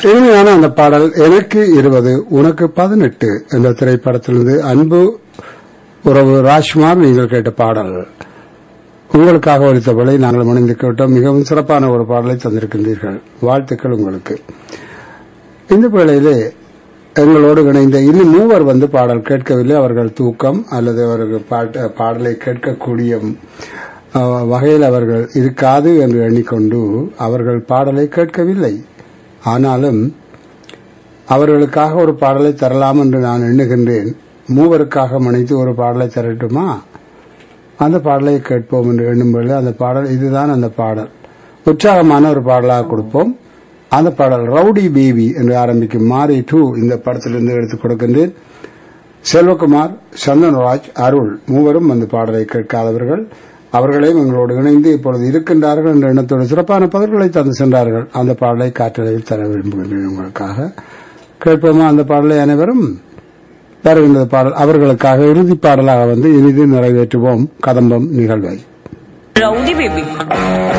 இனிமையான அந்த பாடல் எனக்கு இருபது உனக்கு பதினெட்டு என்ற திரைப்படத்திலிருந்து அன்பு உறவு ராஜ்குமார் நீங்கள் கேட்ட பாடல் உங்களுக்காக ஒலித்தபடி நாங்கள் மணிந்து கேட்டோம் மிகவும் சிறப்பான ஒரு பாடலை தந்திருக்கின்றீர்கள் வாழ்த்துக்கள் உங்களுக்கு இந்த வேளையிலே எங்களோடு இணைந்த இன்னும் மூவர் வந்து பாடல் கேட்கவில்லை அவர்கள் தூக்கம் அல்லது அவர்கள் பாட்ட- பாடலை கேட்கக்கூடிய அஹ், வகையில் அவர்கள் இருக்காது என்று எண்ணிக்கொண்டு அவர்கள் பாடலை கேட்கவில்லை ஆனாலும் அவர்களுக்காக ஒரு பாடலை தரலாம் என்று நான் எண்ணுகின்றேன் மூவருக்காக மணித்து ஒரு பாடலை தரட்டுமா அந்த பாடலை கேட்போம் என்று எண்ணும்போது அந்த பாடல் இதுதான் அந்த பாடல் உற்சாகமான ஒரு பாடலாக கொடுப்போம் அந்த பாடல் ரவுடி பேபி என்று ஆரம்பிக்கும் மாரி டூ இந்த படத்திலிருந்து எடுத்துக் கொடுக்கின்றேன் செல்வகுமார் சந்தன்ராஜ் அருள் மூவரும் அந்த பாடலை கேட்காதவர்கள் அவர்களையும் எங்களோடு இணைந்து இப்பொழுது இருக்கின்றார்கள் என்ற எண்ணத்தோடு சிறப்பான பதில்களை தந்து சென்றார்கள் அந்த பாடலை காற்றலையில் தர விரும்புகின்றேன் உங்களுக்காக கேட்போமா அந்த பாடலை அனைவரும் வருகின்றது பாடல் அவர்களுக்காக இறுதி பாடலாக வந்து இனிது நிறைவேற்றுவோம் கதம்பம் நிகழ்வை ரவுடி பேபி